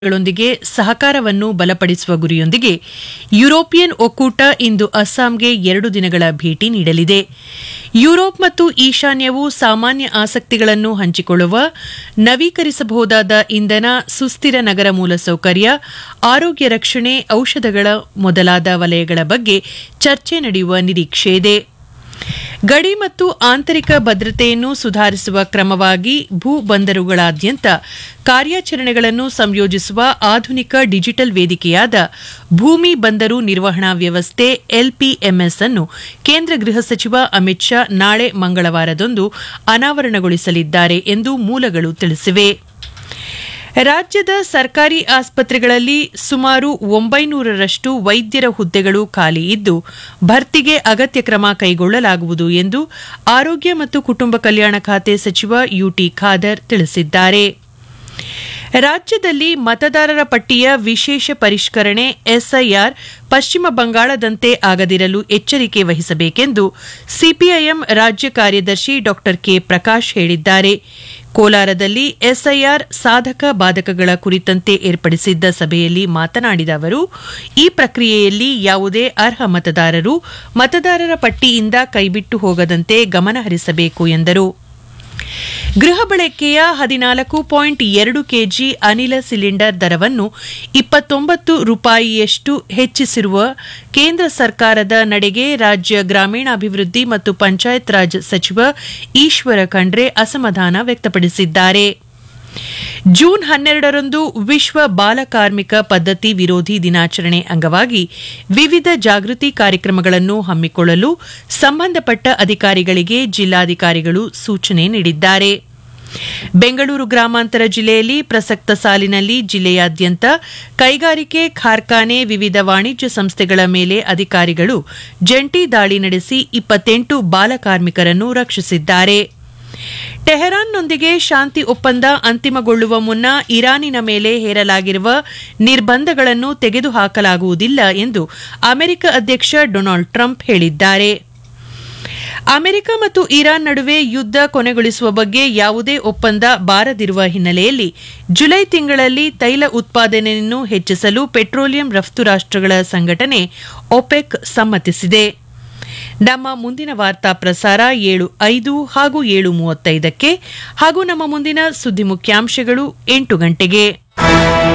ಗಳೊಂದಿಗೆ ಸಹಕಾರವನ್ನು ಬಲಪಡಿಸುವ ಗುರಿಯೊಂದಿಗೆ ಯುರೋಪಿಯನ್ ಒಕ್ಕೂಟ ಇಂದು ಅಸ್ಸಾಂಗೆ ಎರಡು ದಿನಗಳ ಭೇಟಿ ನೀಡಲಿದೆ ಯುರೋಪ್ ಮತ್ತು ಈಶಾನ್ಯವು ಸಾಮಾನ್ಯ ಆಸಕ್ತಿಗಳನ್ನು ಹಂಚಿಕೊಳ್ಳುವ ನವೀಕರಿಸಬಹುದಾದ ಇಂಧನ ಸುಸ್ಥಿರ ನಗರ ಮೂಲಸೌಕರ್ಯ ಆರೋಗ್ಯ ರಕ್ಷಣೆ ಔಷಧಗಳ ಮೊದಲಾದ ವಲಯಗಳ ಬಗ್ಗೆ ಚರ್ಚೆ ನಡೆಯುವ ನಿರೀಕ್ಷೆಯಿದೆ ಗಡಿ ಮತ್ತು ಆಂತರಿಕ ಭದ್ರತೆಯನ್ನು ಸುಧಾರಿಸುವ ಕ್ರಮವಾಗಿ ಭೂ ಬಂದರುಗಳಾದ್ಯಂತ ಕಾರ್ಯಾಚರಣೆಗಳನ್ನು ಸಂಯೋಜಿಸುವ ಆಧುನಿಕ ಡಿಜಿಟಲ್ ವೇದಿಕೆಯಾದ ಭೂಮಿ ಬಂದರು ನಿರ್ವಹಣಾ ವ್ಯವಸ್ಥೆ ಎಲ್ಪಿಎಂಎಸ್ ಅನ್ನು ಕೇಂದ್ರ ಗೃಹ ಸಚಿವ ಅಮಿತ್ ಶಾ ನಾಳೆ ಮಂಗಳವಾರದಂದು ಅನಾವರಣಗೊಳಿಸಲಿದ್ದಾರೆ ಎಂದು ಮೂಲಗಳು ತಿಳಿಸಿವೆ ರಾಜ್ಯದ ಸರ್ಕಾರಿ ಆಸ್ಪತ್ರೆಗಳಲ್ಲಿ ಸುಮಾರು ಒಂಬೈನೂರರಷ್ಟು ವೈದ್ಯರ ಹುದ್ದೆಗಳು ಖಾಲಿ ಇದ್ದು ಭರ್ತಿಗೆ ಅಗತ್ಯ ಕ್ರಮ ಕೈಗೊಳ್ಳಲಾಗುವುದು ಎಂದು ಆರೋಗ್ಯ ಮತ್ತು ಕುಟುಂಬ ಕಲ್ಯಾಣ ಖಾತೆ ಸಚಿವ ಯುಟಿ ಖಾದರ್ ತಿಳಿಸಿದ್ದಾರೆ ರಾಜ್ಯದಲ್ಲಿ ಮತದಾರರ ಪಟ್ಟಿಯ ವಿಶೇಷ ಪರಿಷ್ಕರಣೆ ಎಸ್ಐಆರ್ ಪಶ್ಚಿಮ ಬಂಗಾಳದಂತೆ ಆಗದಿರಲು ಎಚ್ಚರಿಕೆ ವಹಿಸಬೇಕೆಂದು ಸಿಪಿಐಎಂ ರಾಜ್ಯ ಕಾರ್ಯದರ್ಶಿ ಡಾ ಕೆ ಪ್ರಕಾಶ್ ಹೇಳಿದ್ದಾರೆ ಕೋಲಾರದಲ್ಲಿ ಎಸ್ಐಆರ್ ಸಾಧಕ ಬಾಧಕಗಳ ಕುರಿತಂತೆ ಏರ್ಪಡಿಸಿದ್ದ ಸಭೆಯಲ್ಲಿ ಮಾತನಾಡಿದ ಅವರು ಈ ಪ್ರಕ್ರಿಯೆಯಲ್ಲಿ ಯಾವುದೇ ಅರ್ಹ ಮತದಾರರು ಮತದಾರರ ಪಟ್ಟಿಯಿಂದ ಕೈಬಿಟ್ಟು ಹೋಗದಂತೆ ಗಮನಹರಿಸಬೇಕು ಎಂದರು ಗೃಹ ಬಳಕೆಯ ಹದಿನಾಲ್ಕು ಪಾಯಿಂಟ್ ಎರಡು ಕೆಜಿ ಅನಿಲ ಸಿಲಿಂಡರ್ ದರವನ್ನು ಇಪ್ಪತ್ತೊಂಬತ್ತು ರೂಪಾಯಿಯಷ್ಟು ಹೆಚ್ಚಿಸಿರುವ ಕೇಂದ್ರ ಸರ್ಕಾರದ ನಡೆಗೆ ರಾಜ್ಯ ಗ್ರಾಮೀಣಾಭಿವೃದ್ಧಿ ಮತ್ತು ಪಂಚಾಯತ್ ರಾಜ್ ಸಚಿವ ಈಶ್ವರ ಖಂಡ್ರೆ ಅಸಮಾಧಾನ ವ್ಯಕ್ತಪಡಿಸಿದ್ದಾರೆ ಜೂನ್ ಹನ್ನೆರಡರಂದು ವಿಶ್ವ ಬಾಲಕಾರ್ಮಿಕ ಪದ್ಧತಿ ವಿರೋಧಿ ದಿನಾಚರಣೆ ಅಂಗವಾಗಿ ವಿವಿಧ ಜಾಗೃತಿ ಕಾರ್ಯಕ್ರಮಗಳನ್ನು ಹಮ್ಮಿಕೊಳ್ಳಲು ಸಂಬಂಧಪಟ್ಟ ಅಧಿಕಾರಿಗಳಿಗೆ ಜಿಲ್ಲಾಧಿಕಾರಿಗಳು ಸೂಚನೆ ನೀಡಿದ್ದಾರೆ ಬೆಂಗಳೂರು ಗ್ರಾಮಾಂತರ ಜಿಲ್ಲೆಯಲ್ಲಿ ಪ್ರಸಕ್ತ ಸಾಲಿನಲ್ಲಿ ಜಿಲ್ಲೆಯಾದ್ಯಂತ ಕೈಗಾರಿಕೆ ಕಾರ್ಖಾನೆ ವಿವಿಧ ವಾಣಿಜ್ಯ ಸಂಸ್ಥೆಗಳ ಮೇಲೆ ಅಧಿಕಾರಿಗಳು ಜಂಟಿ ದಾಳಿ ನಡೆಸಿ ಇಪ್ಪತ್ತೆಂಟು ಬಾಲಕಾರ್ಮಿಕರನ್ನು ರಕ್ಷಿಸಿದ್ದಾರೆ ಟೆಹರಾನ್ನೊಂದಿಗೆ ಶಾಂತಿ ಒಪ್ಪಂದ ಅಂತಿಮಗೊಳ್ಳುವ ಮುನ್ನ ಇರಾನಿನ ಮೇಲೆ ಹೇರಲಾಗಿರುವ ನಿರ್ಬಂಧಗಳನ್ನು ತೆಗೆದುಹಾಕಲಾಗುವುದಿಲ್ಲ ಎಂದು ಅಮೆರಿಕ ಅಧ್ಯಕ್ಷ ಡೊನಾಲ್ಡ್ ಟ್ರಂಪ್ ಹೇಳಿದ್ದಾರೆ ಅಮೆರಿಕ ಮತ್ತು ಇರಾನ್ ನಡುವೆ ಯುದ್ಧ ಕೊನೆಗೊಳಿಸುವ ಬಗ್ಗೆ ಯಾವುದೇ ಒಪ್ಪಂದ ಬಾರದಿರುವ ಹಿನ್ನೆಲೆಯಲ್ಲಿ ಜುಲೈ ತಿಂಗಳಲ್ಲಿ ತೈಲ ಉತ್ಪಾದನೆಯನ್ನು ಹೆಚ್ಚಿಸಲು ಪೆಟ್ರೋಲಿಯಂ ರಫ್ತು ರಾಷ್ಟಗಳ ಸಂಘಟನೆ ಒಪೆಕ್ ಸಮ್ಮತಿಸಿದೆ ನಮ್ಮ ಮುಂದಿನ ವಾರ್ತಾ ಪ್ರಸಾರ ಏಳು ಐದು ಹಾಗೂ ಏಳು ಮೂವತ್ತೈದಕ್ಕೆ ಹಾಗೂ ನಮ್ಮ ಮುಂದಿನ ಸುದ್ದಿ ಮುಖ್ಯಾಂಶಗಳು ಎಂಟು ಗಂಟೆಗೆ